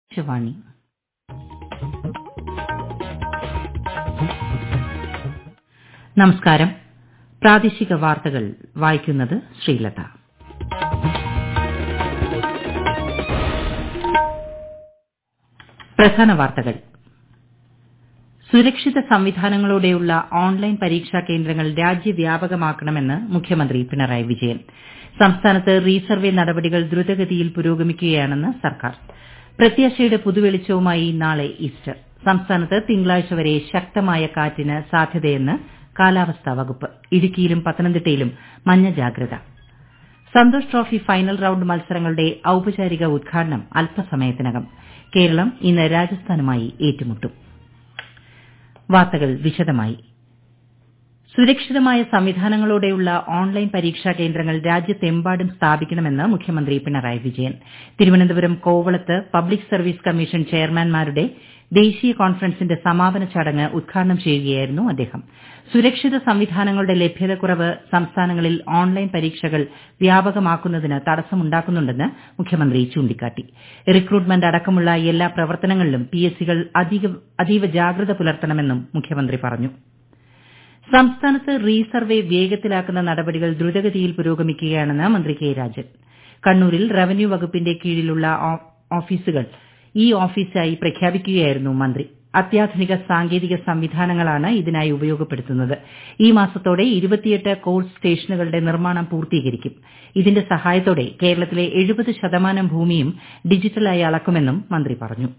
ആകാശവാണി നമസ്കാരം പ്രാദേശിക വാർത്തകൾ വായിക്കുന്നത് ശ്രീലത പ്രധാന വാർത്തകൾ സുരക്ഷിത സംവിധാനങ്ങളോടെയുള്ള ഓൺലൈൻ പരീക്ഷാ കേന്ദ്രങ്ങൾ രാജ്യവ്യാപകമാക്കണമെന്ന് മുഖ്യമന്ത്രി പിണറായി വിജയൻ സംസ്ഥാനത്ത് റീസർവേ നടപടികൾ ദ്രുതഗതിയിൽ പുരോഗമിക്കുകയാണെന്ന് സർക്കാർ പ്രത്യാശയുടെ പുതുവെളിച്ചവുമായി നാളെ ഈസ്റ്റർ സംസ്ഥാനത്ത് തിങ്കളാഴ്ച വരെ ശക്തമായ കാറ്റിന് സാധ്യതയെന്ന് കാലാവസ്ഥാ വകുപ്പ് ഇടുക്കിയിലും പത്തനംതിട്ടയിലും മഞ്ഞ ജാഗ്രത സന്തോഷ് ട്രോഫി ഫൈനൽ റൌണ്ട് മത്സരങ്ങളുടെ ഔപചാരിക ഉദ്ഘാടനം അല്പസമയത്തിനകം കേരളം ഇന്ന് രാജസ്ഥാനുമായി ഏറ്റുമുട്ടും വാർത്തകൾ വിശദമായി സുരക്ഷിതമായ സംവിധാനങ്ങളോടെയുള്ള ഓൺലൈൻ പരീക്ഷാ കേന്ദ്രങ്ങൾ രാജ്യത്തെമ്പാടും സ്ഥാപിക്കണമെന്ന് മുഖ്യമന്ത്രി പിണറായി വിജയൻ തിരുവനന്തപുരം കോവളത്ത് പബ്ലിക് സർവീസ് കമ്മീഷൻ ചെയർമാൻമാരുടെ ദേശീയ കോൺഫറൻസിന്റെ സമാപന ചടങ്ങ് ഉദ്ഘാടനം ചെയ്യുകയായിരുന്നു അദ്ദേഹം സുരക്ഷിത സംവിധാനങ്ങളുടെ ലഭ്യതക്കുറവ് സംസ്ഥാനങ്ങളിൽ ഓൺലൈൻ പരീക്ഷകൾ വ്യാപകമാക്കുന്നതിന് തടസ്സമുണ്ടാക്കുന്നുണ്ടെന്ന് മുഖ്യമന്ത്രി ചൂണ്ടിക്കാട്ടി റിക്രൂട്ട്മെന്റ് അടക്കമുള്ള എല്ലാ പ്രവർത്തനങ്ങളിലും പിഎസ്സികൾ അതീവ ജാഗ്രത പുലർത്തണമെന്നും മുഖ്യമന്ത്രി പറഞ്ഞു സംസ്ഥാനത്ത് റീസർവേ വേഗത്തിലാക്കുന്ന നടപടികൾ ദ്രുതഗതിയിൽ പുരോഗമിക്കുകയാണെന്ന് മന്ത്രി കെ രാജൻ കണ്ണൂരിൽ റവന്യൂ വകുപ്പിന്റെ കീഴിലുള്ള ഓഫീസുകൾ ഇ ഓഫീസായി പ്രഖ്യാപിക്കുകയായിരുന്നു മന്ത്രി അത്യാധുനിക സാങ്കേതിക സംവിധാനങ്ങളാണ് ഇതിനായി ഉപയോഗപ്പെടുത്തുന്നത് ഈ മാസത്തോടെ ഇരുപത്തിയെട്ട് കോൾ സ്റ്റേഷനുകളുടെ നിർമ്മാണം പൂർത്തീകരിക്കും ഇതിന്റെ സഹായത്തോടെ കേരളത്തിലെ എഴുപത് ശതമാനം ഭൂമിയും ഡിജിറ്റലായി അളക്കുമെന്നും മന്ത്രി പറഞ്ഞു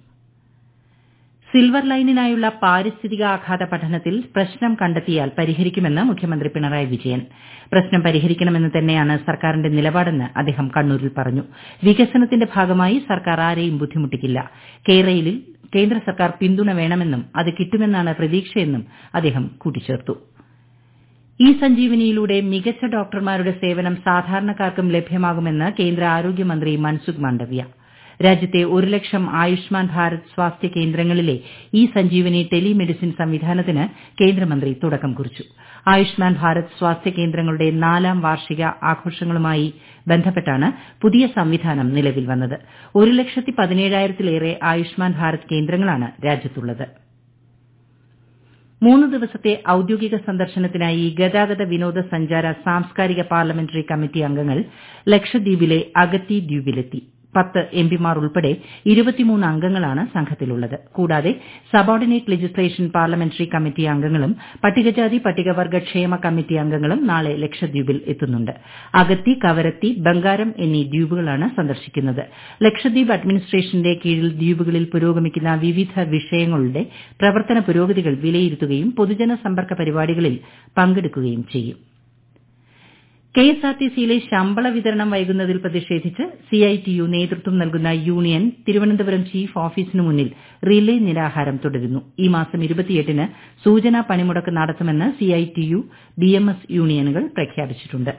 സിൽവർ ലൈനിനായുള്ള പാരിസ്ഥിതിക ആഘാത പഠനത്തിൽ പ്രശ്നം കണ്ടെത്തിയാൽ പരിഹരിക്കുമെന്ന് മുഖ്യമന്ത്രി പിണറായി വിജയൻ പ്രശ്നം പരിഹരിക്കണമെന്ന് തന്നെയാണ് സർക്കാരിന്റെ നിലപാടെന്ന് അദ്ദേഹം കണ്ണൂരിൽ പറഞ്ഞു വികസനത്തിന്റെ ഭാഗമായി സർക്കാർ ആരെയും ബുദ്ധിമുട്ടിക്കില്ല കേരളയിൽ കേന്ദ്ര സർക്കാർ പിന്തുണ വേണമെന്നും അത് കിട്ടുമെന്നാണ് പ്രതീക്ഷയെന്നും അദ്ദേഹം കൂട്ടിച്ചേർത്തു ഇ സഞ്ജീവനിയിലൂടെ മികച്ച ഡോക്ടർമാരുടെ സേവനം സാധാരണക്കാർക്കും ലഭ്യമാകുമെന്ന് കേന്ദ്ര ആരോഗ്യമന്ത്രി മൻസുഖ് മാണ്ഡവ്യ രാജ്യത്തെ ഒരു ലക്ഷം ആയുഷ്മാൻ ഭാരത് സ്വാസ്ഥ്യ കേന്ദ്രങ്ങളിലെ ഇ സഞ്ജീവനി ടെലിമെഡിസിൻ സംവിധാനത്തിന് കേന്ദ്രമന്ത്രി തുടക്കം കുറിച്ചു ആയുഷ്മാൻ ഭാരത് സ്വാസ്ഥ്യ കേന്ദ്രങ്ങളുടെ നാലാം വാർഷിക ആഘോഷങ്ങളുമായി ബന്ധപ്പെട്ടാണ് പുതിയ സംവിധാനം നിലവിൽ വന്നത് ഒരു ലക്ഷത്തി പതിനേഴായിരത്തിലേറെ ആയുഷ്മാൻ ഭാരത് കേന്ദ്രങ്ങളാണ് രാജ്യത്തുള്ളത് മൂന്ന് ദിവസത്തെ ഔദ്യോഗിക സന്ദർശനത്തിനായി ഗതാഗത വിനോദസഞ്ചാര സാംസ്കാരിക പാർലമെന്ററി കമ്മിറ്റി അംഗങ്ങൾ ലക്ഷദ്വീപിലെ അഗത്തി ദ്വീപിലെത്തി പത്ത് എംപിമാർ ഉൾപ്പെടെ ഇരുപത്തിമൂന്ന് അംഗങ്ങളാണ് സംഘത്തിലുള്ളത് കൂടാതെ സബോർഡിനേറ്റ് ലെജിസ്ലേഷൻ പാർലമെന്ററി കമ്മിറ്റി അംഗങ്ങളും പട്ടികജാതി പട്ടികവർഗ ക്ഷേമ കമ്മിറ്റി അംഗങ്ങളും നാളെ ലക്ഷദ്വീപിൽ എത്തുന്നുണ്ട് അഗത്തി കവരത്തി ബംഗാരം എന്നീ ദ്വീപുകളാണ് സന്ദർശിക്കുന്നത് ലക്ഷദ്വീപ് അഡ്മിനിസ്ട്രേഷന്റെ കീഴിൽ ദ്വീപുകളിൽ പുരോഗമിക്കുന്ന വിവിധ വിഷയങ്ങളുടെ പ്രവർത്തന പുരോഗതികൾ വിലയിരുത്തുകയും പൊതുജന സമ്പർക്ക പരിപാടികളിൽ പങ്കെടുക്കുകയും ചെയ്യും കെഎസ്ആർടിസിയിലെ ശമ്പള വിതരണം വൈകുന്നതിൽ പ്രതിഷേധിച്ച് സിഐടിയു നേതൃത്വം നൽകുന്ന യൂണിയൻ തിരുവനന്തപുരം ചീഫ് ഓഫീസിന് മുന്നിൽ റിലേ നിരാഹാരം തുടരുന്നു ഈ മാസം ന് സൂചനാ പണിമുടക്ക് നടത്തുമെന്ന് സിഐടിയു ബിഎംഎസ് യൂണിയനുകൾ പ്രഖ്യാപിച്ചിട്ടുണ്ട്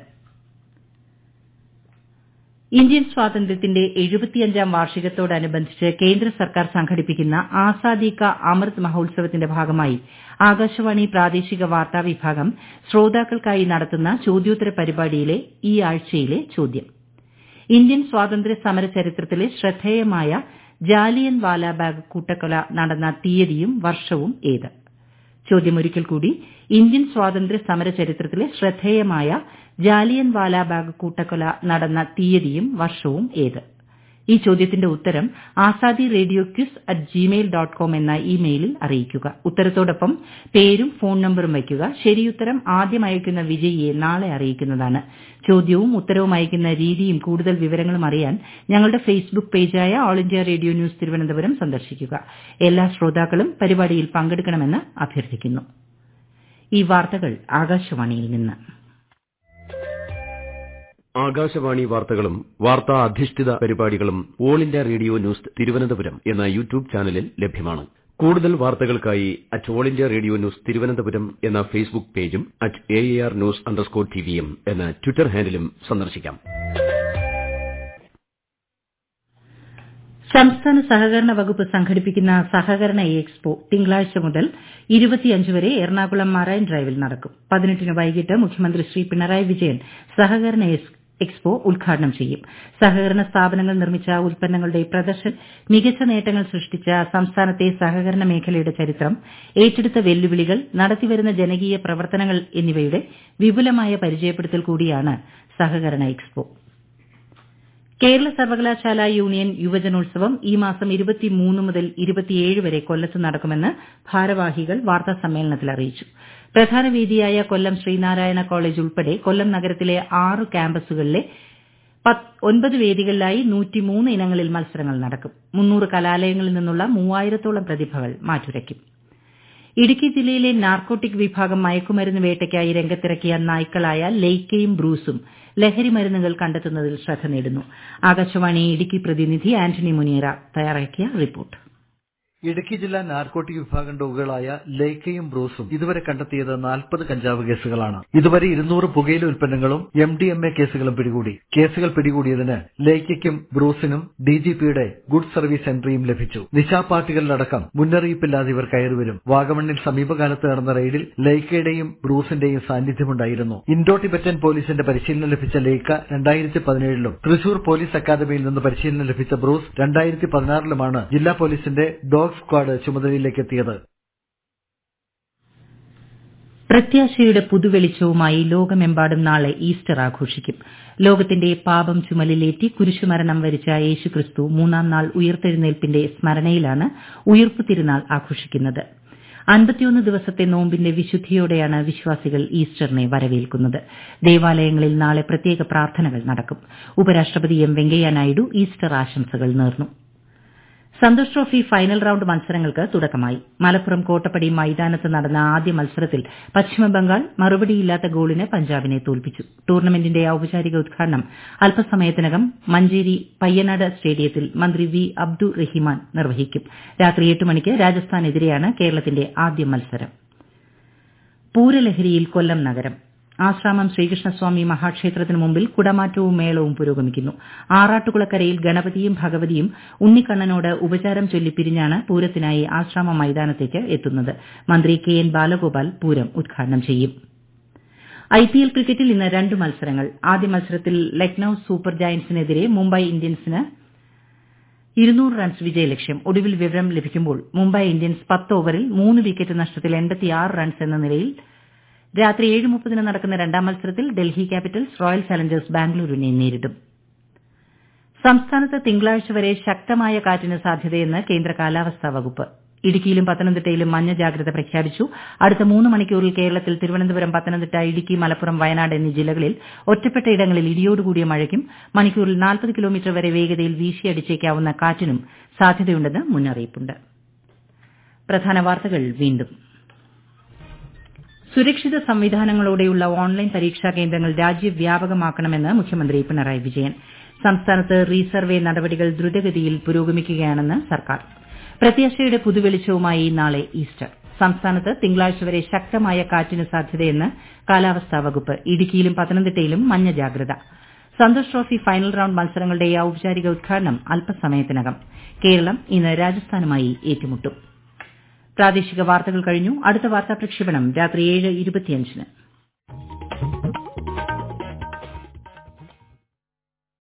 ഇന്ത്യൻ സ്വാതന്ത്ര്യത്തിന്റെ എഴുപത്തിയഞ്ചാം വാർഷികത്തോടനുബന്ധിച്ച് കേന്ദ്ര സർക്കാർ സംഘടിപ്പിക്കുന്ന ആസാദി കാ അമൃത് മഹോത്സവത്തിന്റെ ഭാഗമായി ആകാശവാണി പ്രാദേശിക വാർത്താ വിഭാഗം ശ്രോതാക്കൾക്കായി നടത്തുന്ന ചോദ്യോത്തര പരിപാടിയിലെ ഈ ആഴ്ചയിലെ ചോദ്യം ഇന്ത്യൻ സ്വാതന്ത്ര്യ സമര ചരിത്രത്തിലെ ശ്രദ്ധേയമായ ജാലിയൻ വാലാബാഗ് കൂട്ടക്കൊല നടന്ന തീയതിയും വർഷവും ഏത് ചോദ്യം ഒരിക്കൽ കൂടി ഇന്ത്യൻ സ്വാതന്ത്ര്യ സമര ചരിത്രത്തിലെ ശ്രദ്ധേയമായ ജാലിയൻ വാലാബാഗ് കൂട്ടക്കൊല നടന്ന തീയതിയും വർഷവും ഏത് ഈ ചോദ്യത്തിന്റെ ഉത്തരം Azadi radio quiz at Gmail dot com എന്ന ഇമെയിലിൽ അറിയിക്കുക ഉത്തരത്തോടൊപ്പം പേരും ഫോൺ നമ്പറും വയ്ക്കുക ശരിയുത്തരം ആദ്യം അയക്കുന്ന വിജയിയെ നാളെ അറിയിക്കുന്നതാണ് ചോദ്യവും ഉത്തരവും അയക്കുന്ന രീതിയും കൂടുതൽ വിവരങ്ങളും അറിയാൻ ഞങ്ങളുടെ ഫേസ്ബുക്ക് പേജായ All India Radio News Thiruvananthapuram സന്ദർശിക്കുക എല്ലാ ശ്രോതാക്കളും പരിപാടിയിൽ പങ്കെടുക്കണമെന്ന് അഭ്യർത്ഥിക്കുന്നു ഈ വാർത്തകൾ ആകാശവാണിയിൽ നിന്ന് ആകാശവാണി വാർത്തകളും വാർത്താ അധിഷ്ഠിത പരിപാടികളും All India Radio News Thiruvananthapuram എന്ന യൂട്യൂബ് ചാനലിൽ ലഭ്യമാണ് കൂടുതൽ വാർത്തകൾക്കായി at All India Radio News Thiruvananthapuram എന്ന ഫേസ്ബുക്ക് പേജും at A R news underscore ടിവിയും എന്ന ട്വിറ്റർ ഹാൻഡിലും സന്ദർശിക്കാം സംസ്ഥാന സഹകരണ വകുപ്പ് സംഘടിപ്പിക്കുന്ന സഹകരണ എക്സ്പോ തിങ്കളാഴ്ച മുതൽ വരെ എറണാകുളം മറൈൻ ഡ്രൈവിൽ നടക്കും പതിനെട്ടിന് വൈകിട്ട് മുഖ്യമന്ത്രി ശ്രീ പിണറായി വിജയൻ സഹകരണ എക്സ്പോ ഉദ്ഘാടനം ചെയ്യും സഹകരണ സ്ഥാപനങ്ങൾ നിർമ്മിച്ച ഉൽപ്പന്നങ്ങളുടെ പ്രദർശൻ മികച്ച നേട്ടങ്ങൾ സൃഷ്ടിച്ച സംസ്ഥാനത്തെ സഹകരണ മേഖലയുടെ ചരിത്രം ഏറ്റെടുത്ത വെല്ലുവിളികൾ നടത്തിവരുന്ന ജനകീയ പ്രവർത്തനങ്ങൾ എന്നിവയുടെ വിപുലമായ പരിചയപ്പെടുത്തൽ കൂടിയാണ് സഹകരണ എക്സ്പോ കേരള സർവകലാശാല യൂണിയൻ യുവജനോത്സവം ഈ മാസം മുതൽ വരെ കൊല്ലത്ത് നടക്കുമെന്ന് ഭാരവാഹികൾ വാർത്താസമ്മേളനത്തിൽ അറിയിച്ചു പ്രധാന വേദിയായ കൊല്ലം ശ്രീനാരായണ കോളേജ് ഉൾപ്പെടെ കൊല്ലം നഗരത്തിലെ ആറ് ക്യാമ്പസുകളിലെ ഒൻപത് വേദികളിലായി ഇനങ്ങളിൽ മത്സരങ്ങൾ നടക്കും മുന്നൂറ് കലാലയങ്ങളിൽ നിന്നുള്ള മൂവായിരത്തോളം പ്രതിഭകൾ മാറ്റുരയ്ക്കും ഇടുക്കി ജില്ലയിലെ നാർക്കോട്ടിക് വിഭാഗം മയക്കുമരുന്ന് വേട്ടയ്ക്കായി രംഗത്തിറക്കിയ നായ്ക്കളായ ലെയ്ക്കയും ബ്രൂസും ലഹരി മരുന്നുകൾ കണ്ടെത്തുന്നതിൽ ശ്രദ്ധ നേടുന്നു ആകാശവാണി ഇടുക്കി പ്രതിനിധി ആന്റണി മുനിയറ തയ്യാറാക്കിയ റിപ്പോർട്ട് ഇടുക്കി ജില്ലാ നാർക്കോട്ടിക് വിഭാഗം ഡോഗുകളായ ലേക്കയും ബ്രൂസും ഇതുവരെ കണ്ടെത്തിയത് നാൽപ്പത് കഞ്ചാവ് കേസുകളാണ് ഇതുവരെ ഇരുന്നൂറ് പുകയില ഉൽപ്പന്നങ്ങളും എം ഡി എം എ കേസുകളും പിടികൂടി കേസുകൾ പിടികൂടിയതിന് ലേക്കയ്ക്കും ബ്രൂസിനും ഡിജിപിയുടെ ഗുഡ് സർവീസ് എൻട്രിയും ലഭിച്ചു നിശാപാർട്ടികളിലടക്കം മുന്നറിയിപ്പില്ലാതെ ഇവർ കയറിവരും വാഗമണ്ണിൽ സമീപകാലത്ത് നടന്ന റെയ്ഡിൽ ലേക്കയുടെയും ബ്രൂസിന്റെയും സാന്നിധ്യമുണ്ടായിരുന്നു ഇൻഡോ ടിബറ്റൻ പോലീസിന്റെ പരിശീലനം ലഭിച്ച ലേക്ക രണ്ടായിരത്തി പതിനേഴിലും തൃശൂർ പോലീസ് അക്കാദമിയിൽ നിന്ന് പരിശീലനം ലഭിച്ച ബ്രൂസ് രണ്ടായിരത്തി പതിനാറിലുമാണ് ജില്ലാ പോലീസിന്റെ ഡോഗ് സ്ക്വാഡ് ചുമതലയിലേക്ക് എത്തിയത് പ്രത്യാശയുടെ പുതുവെളിച്ചവുമായി ലോകമെമ്പാടും നാളെ ഈസ്റ്റർ ആഘോഷിക്കും ലോകത്തിന്റെ പാപം ചുമലിലേറ്റി കുരിശുമരണം വരിച്ച യേശുക്രിസ്തു മൂന്നാം നാൾ ഉയർത്തെഴുന്നേൽപ്പിന്റെ സ്മരണയിലാണ് ഉയിർപ്പ് തിരുനാൾ ആഘോഷിക്കുന്നത് അൻപത്തിയൊന്ന് ദിവസത്തെ നോമ്പിന്റെ വിശുദ്ധിയോടെയാണ് വിശ്വാസികൾ ഈസ്റ്ററിനെ വരവേൽക്കുന്നത് ദേവാലയങ്ങളിൽ നാളെ പ്രത്യേക പ്രാർത്ഥനകൾ നടക്കും ഉപരാഷ്ട്രപതി എം വെങ്കയ്യ നായിഡു ഈസ്റ്റർ ആശംസകൾ നേർന്നു സന്തോഷ് ട്രോഫി ഫൈനൽ റൌണ്ട് മത്സരങ്ങൾക്ക് തുടക്കമായി മലപ്പുറം കോട്ടപ്പടി മൈതാനത്ത് നടന്ന ആദ്യ മത്സരത്തിൽ പശ്ചിമബംഗാൾ മറുപടിയില്ലാത്ത ഗോളിന് പഞ്ചാബിനെ തോൽപ്പിച്ചു ടൂർണമെന്റിന്റെ ഔപചാരിക ഉദ്ഘാടനം അല്പസമയത്തിനകം മഞ്ചേരി പയ്യനാട് സ്റ്റേഡിയത്തിൽ മന്ത്രി വി അബ്ദു റഹിമാൻ നിർവഹിക്കും രാത്രി എട്ട് മണിക്ക് രാജസ്ഥാനെതിരെയാണ് കേരളത്തിന്റെ ആദ്യ മത്സരം പൂരലഹരിയിൽ കൊല്ലം നഗരം ആശ്രാമം ശ്രീകൃഷ്ണസ്വാമി മഹാക്ഷേത്രത്തിന് മുമ്പിൽ കുടമാറ്റവും മേളവും പുരോഗമിക്കുന്നു ആറാട്ടുകുളക്കരയിൽ ഗണപതിയും ഭഗവതിയും ഉണ്ണിക്കണ്ണനോട് ഉപചാരം ചൊല്ലി പിരിഞ്ഞാണ് പൂരത്തിനായി ആശ്രാമ മൈതാനത്തേക്ക് എത്തുന്നത് മന്ത്രി കെ എൻ ബാലഗോപാൽ പൂരം ഉദ്ഘാടനം ചെയ്യും ഐപിഎൽ ക്രിക്കറ്റിൽ ഇന്ന് രണ്ട് മത്സരങ്ങൾ ആദ്യ മത്സരത്തിൽ ലക്നൌ സൂപ്പർ ജയന്റ്സിനെതിരെ മുംബൈ ഇന്ത്യൻസിന് ഇരുന്നൂറ് റൺസ് വിജയലക്ഷ്യം ഒടുവിൽ വിവരം ലഭിക്കുമ്പോൾ മുംബൈ ഇന്ത്യൻസ് പത്ത് ഓവറിൽ മൂന്ന് വിക്കറ്റ് നഷ്ടത്തിൽ റൺസ് എന്ന നിലയിൽ രാത്രി ഏഴ് മുപ്പതിന് നടക്കുന്ന രണ്ടാം മത്സരത്തിൽ ഡൽഹി ക്യാപിറ്റൽസ് റോയൽ ചലഞ്ചേഴ്സ് ബാംഗ്ലൂരിനെ നേരിടും സംസ്ഥാനത്ത് തിങ്കളാഴ്ച വരെ ശക്തമായ കാറ്റിന് സാധ്യതയെന്ന് കേന്ദ്ര കാലാവസ്ഥാ വകുപ്പ് ഇടുക്കിയിലും പത്തനംതിട്ടയിലും മഞ്ഞ ജാഗ്രത പ്രഖ്യാപിച്ചു അടുത്ത മൂന്ന് മണിക്കൂറിൽ കേരളത്തിൽ തിരുവനന്തപുരം പത്തനംതിട്ട ഇടുക്കി മലപ്പുറം വയനാട് എന്നീ ജില്ലകളിൽ ഒറ്റപ്പെട്ട ഇടങ്ങളിൽ ഇടിയോടുകൂടിയ മഴയ്ക്കും മണിക്കൂറിൽ നാൽപ്പത് കിലോമീറ്റർ വരെ വേഗതയിൽ വീശിയടിച്ചേക്കാവുന്ന കാറ്റിനും സാധ്യതയുണ്ടെന്ന് മുന്നറിയിപ്പുണ്ട് പ്രധാന വാർത്തകൾ വീണ്ടും സുരക്ഷിത സംവിധാനങ്ങളോടെയുള്ള ഓൺലൈൻ പരീക്ഷാ കേന്ദ്രങ്ങൾ രാജ്യവ്യാപകമാക്കണമെന്ന് മുഖ്യമന്ത്രി പിണറായി വിജയൻ സംസ്ഥാനത്ത് റീസർവേ നടപടികൾ ദ്രുതഗതിയിൽ പുരോഗമിക്കുകയാണെന്ന് സർക്കാർ പ്രത്യാശയുടെ പുതുവെളിച്ചവുമായി നാളെ ഈസ്റ്റർ സംസ്ഥാനത്ത് തിങ്കളാഴ്ച വരെ ശക്തമായ കാറ്റിന് സാധ്യതയെന്ന് കാലാവസ്ഥാ വകുപ്പ് ഇടുക്കിയിലും പത്തനംതിട്ടയിലും മഞ്ഞ ജാഗ്രത സന്തോഷ് ട്രോഫി ഫൈനൽ റൌണ്ട് മത്സരങ്ങളുടെ ഔപചാരിക ഉദ്ഘാടനം അല്പസമയത്തിനകം കേരളം ഇന്ന് രാജസ്ഥാനുമായി ഏറ്റുമുട്ടും പ്രാദേശിക വാർത്തകൾ കഴിഞ്ഞു അടുത്ത വാർത്താ പ്രക്ഷേപണം രാത്രി ഏഴ് ഇരുപത്തിയഞ്ചിന്